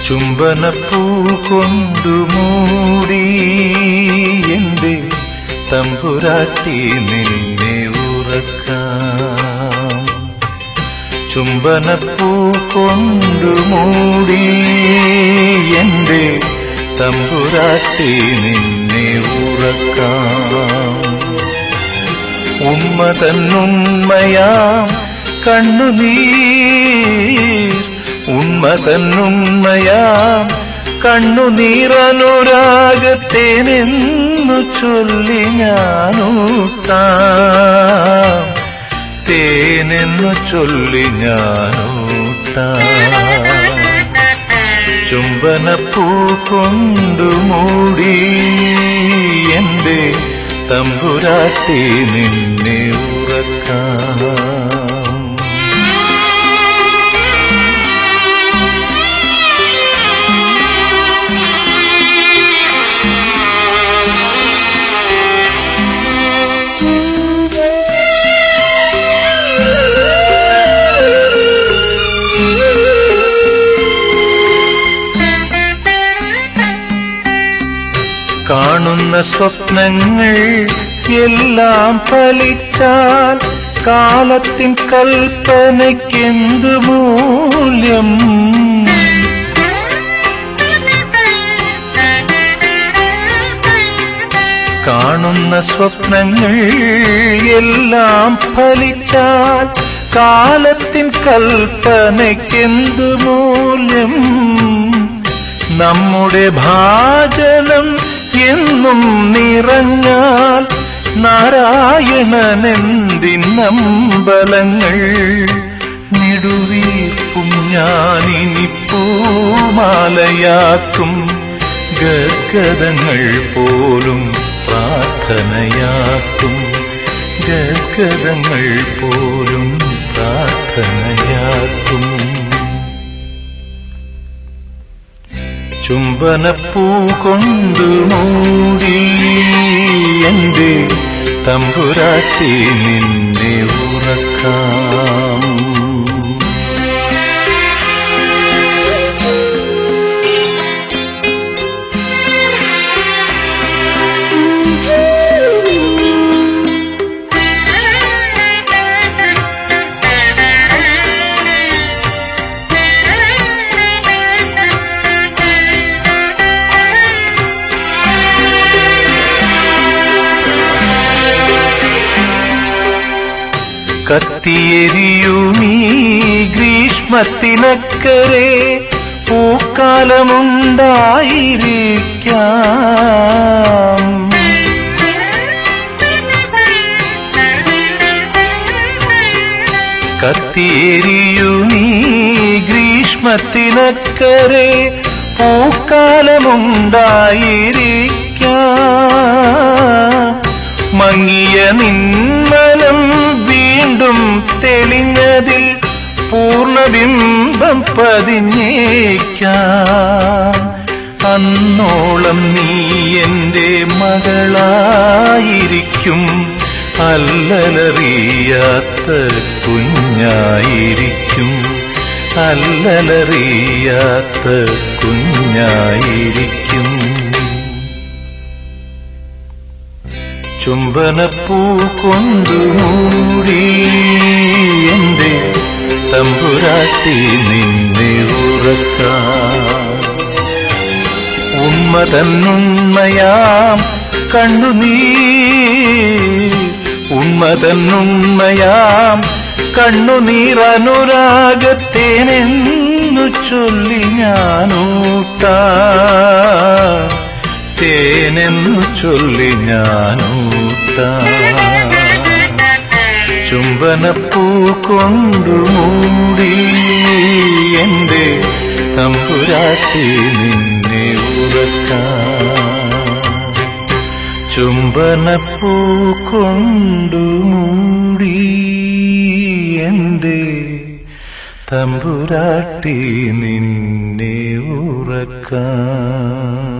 ചുംബനപ്പൂ കൊണ്ടു മൂടി എന്റെ തമ്പുരാട്ടി നിന്നെ ഉറക്കാം ചുംബനപ്പൂ കൊണ്ടു മൂടി എന്റെ തമ്പുരാട്ടി നിന്നെ ഉറക്കാം ഉമ്മ തന്നുമ്മയാം കണ്ണുനീർ ഉമ്മ തന്നുമ്മയാം കണ്ണുനീറനുരാഗത്തേനെന്നു ചൊല്ലി ഞാനൂട്ടാം തേനെന്നു ചൊല്ലി ഞാനൂട്ടാം ചുംബനപ്പൂ കൊണ്ടു മൂടി എന്റെ തമ്പുരാട്ടി നിന്നെ ഉറക്കാം കാണുന്ന സ്വപ്നങ്ങൾ എല്ലാം ഫലിച്ചാൽ കാലത്തിൻ കൽപ്പനയ്ക്കെന്തു മൂല്യം കാണുന്ന സ്വപ്നങ്ങൾ എല്ലാം ഫലിച്ചാൽ കാലത്തിൻ കൽപ്പനയ്ക്കെന്തു മൂല്യം നമ്മുടെ ഭാജനം എന്നും നിറഞ്ഞാൽ നാരായണനെന്തിന്നമ്പലങ്ങൾ നെടുവീർപ്പും ഞാനിനി പൂമാലയാക്കും ഗദ്ഗതങ്ങൾ പോലും പ്രാർത്ഥനയാക്കും ഗദ്ഗതങ്ങൾ പോലും പ്രാർത്ഥനയാക്കും ചുംബനപ്പൂ കൊണ്ടു മൂടി എന്റെ തമ്പുരാട്ടി നിന്നെ ഉറക്കാം കത്തിയെരിയുമീ ഗ്രീഷ്മത്തിനക്കരെ പൂക്കാലമുണ്ടായിരിക്കാം കത്തിയെരിയുമീ ഗ്രീഷ്മത്തിനക്കരെ പൂക്കാലമുണ്ടായിരിക്കാം മങ്ങിയ നിന്മനം വീണ്ടും തെളിഞ്ഞതിൽ പൂർണ്ണബിംബം പതിഞ്ഞേക്കാം അന്നോളം നീ എന്റെ മകളായിരിക്കും അല്ലലറിയാത്ത കുഞ്ഞായിരിക്കും അല്ലലറിയാത്ത കുഞ്ഞായിരിക്കും ചുംബനപ്പൂ കൊണ്ടു മൂടി എന്റെ തമ്പുരാട്ടി നിന്നെ ഉറക്കാം ഉമ്മ തന്നുമ്മയാം കണ്ണുനീ ഉമ്മ തന്നുമ്മയാം കണ്ണുനീറനുരാഗത്തേനെന്നു ചൊല്ലി ഞാനൂട്ടാ തേനെന്നു ചൊല്ലി ഞാനൂട്ടാ ചുംബനപ്പൂ കൊണ്ടു മൂടി എന്റെ തമ്പുരാട്ടി നിന്നെ ഉറക്കാം ചുംബനപ്പൂ കൊണ്ടു മൂടി എന്റെ തമ്പുരാട്ടി നിന്നെ ഉറക്കാം